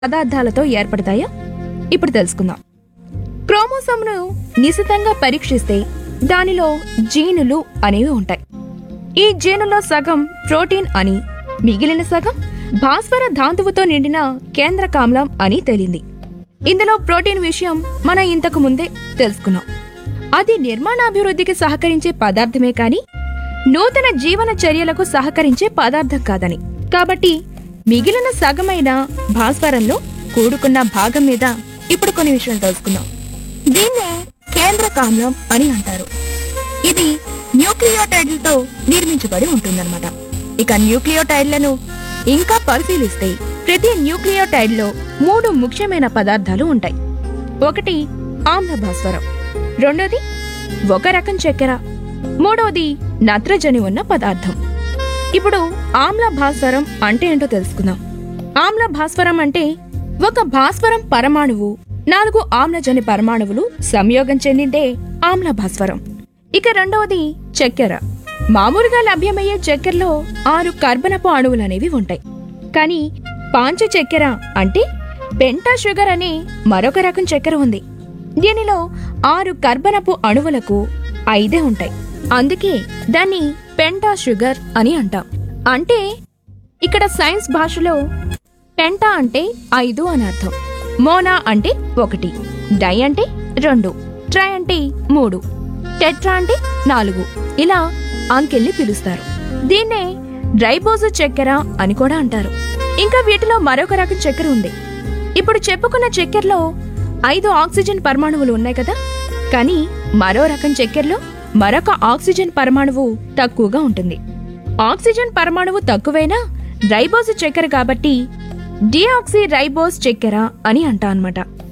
పదార్థాలతో ఏర్పడతాయో ఇప్పుడు తెలుసుకుందాం క్రోమోసోమ్ను నిశితంగా పరీక్షిస్తే దానిలో జీనులు అనేవి ఉంటాయి ఈ జీనులో సగం ప్రోటీన్ అని మిగిలిన సగం భాస్వర ధాతువుతో నిండిన కేంద్రకామ్లం అని తేలింది ఇందులో ప్రోటీన్ విషయం మనం ఇంతకు ముందే తెలుసుకున్నాం అది నిర్మాణాభివృద్ధికి సహకరించే పదార్థమే కాని నూతన జీవన చర్యలకు సహకరించే పదార్థం కాదని కాబట్టి మిగిలిన సగమైన భాస్వరంలో కూడుకున్న భాగం మీద ఇప్పుడు కొన్ని విషయాలు తెలుసుకుందాం దీన్నే కేంద్రకామ్లం అని అంటారు ఇది న్యూక్లియోటైడ్లతో నిర్మించబడి ఉంటుందన్నమాట ఇక న్యూక్లియోటైడ్లను ఇంకా పరిశీలిస్తే ప్రతి న్యూక్లియోటైడ్లో మూడు ముఖ్యమైన పదార్థాలు ఉంటాయి ఒకటి ఆమ్ల భాస్వరం రెండోది ఒక రకం చక్కెర మూడవది నత్రజని ఉన్న పదార్థం ఇప్పుడు ఆమ్ల భాస్వరం అంటే ఏంటో తెలుసుకుందాం ఆమ్ల భాస్వరం అంటే ఒక భాస్వరం పరమాణువు నాలుగు ఆమ్లజని పరమాణువులు సంయోగం చెందిందే ఆమ్ల భాస్వరం ఇక రెండవది చక్కెర మామూలుగా లభ్యమయ్యే చక్కెరలో ఆరు కర్బనపు అణువులు అనేవి ఉంటాయి కానీ పాంచ చక్కెర అంటే పెంటా షుగర్ అనే మరొక రకం చక్కెర ఉంది దీనిలో ఆరు కర్బనపు అణువులకు ఐదే ఉంటాయి అందుకే దాన్ని పెంటా షుగర్ అని అంటాం అంటే ఇక్కడ సైన్స్ భాషలో పెంటా అంటే ఐదు అని అర్థం మోనా అంటే ఒకటి డై అంటే రెండు ట్రై అంటే మూడు టెట్రా అంటే నాలుగు ఇలా అంకెల్ని పిలుస్తారు దీన్నే రైబోజు చక్కెర అని కూడా అంటారు ఇంకా వీటిలో మరొక రకం చక్కెర ఉంది ఇప్పుడు చెప్పుకున్న చక్కెరలో ఐదు ఆక్సిజన్ పరమాణువులు ఉన్నాయి కదా కానీ మరో రకం చక్కెరలో మరొక ఆక్సిజన్ పరమాణువు తక్కువగా ఉంటుంది ఆక్సిజన్ పరమాణువు తక్కువైనా రైబోజ్ చక్కెర కాబట్టి డిఆక్సీ రైబోజ్ చక్కెర అని అంటా అన్నమాట